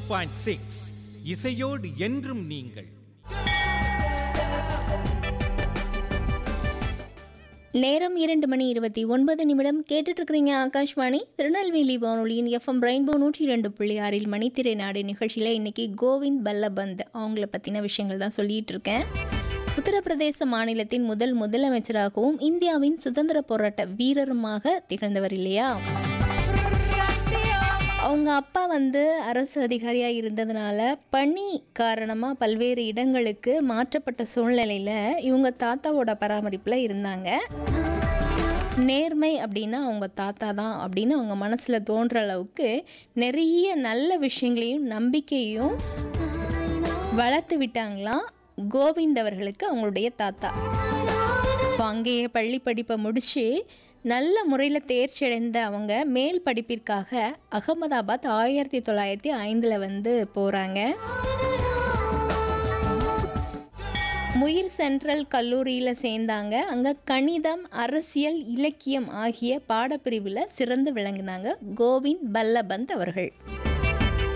point six இசையோடு என்றும் நீங்கள் நேரம் இரண்டு மணி இருபத்தி ஒன்பது நிமிடம் கேட்டுட்டு இருக்கிறீங்க ஆகாஷ்வாணி திருநெல்வேலி வானொலியின் எஃப்எம் ரெயின்போ நூற்றி ரெண்டு புள்ளி ஆறில் மணித்திரை நாடு நிகழ்ச்சியில் இன்னைக்கு கோவிந்த் பல்லபந்த் அவங்கள பற்றின விஷயங்கள் தான் சொல்லிட்டு இருக்கேன் உத்தரப்பிரதேச மாநிலத்தின் முதல் முதலமைச்சராகவும் இந்தியாவின் சுதந்திர போராட்ட வீரருமாக திகழ்ந்தவர் இல்லையா அவங்க அப்பா வந்து அரசு அதிகாரியாக இருந்ததுனால பணி காரணமாக பல்வேறு இடங்களுக்கு மாற்றப்பட்ட சூழ்நிலையில் இவங்க தாத்தாவோட பராமரிப்பில் இருந்தாங்க நேர்மை அப்படின்னா அவங்க தாத்தா தான் அப்படின்னு அவங்க மனசில் தோன்ற அளவுக்கு நிறைய நல்ல விஷயங்களையும் நம்பிக்கையும் வளர்த்து விட்டாங்களாம் கோவிந்த் அவர்களுக்கு அவங்களுடைய தாத்தா இப்போ அங்கேயே பள்ளி படிப்பை முடித்து நல்ல முறையில் தேர்ச்சி அடைந்த அவங்க மேல் படிப்பிற்காக அகமதாபாத் ஆயிரத்தி தொள்ளாயிரத்தி ஐந்தில் வந்து போகிறாங்க முயிர் சென்ட்ரல் கல்லூரியில் சேர்ந்தாங்க அங்கே கணிதம் அரசியல் இலக்கியம் ஆகிய பாடப்பிரிவில் சிறந்து விளங்கினாங்க கோவிந்த் பல்லபந்த் அவர்கள்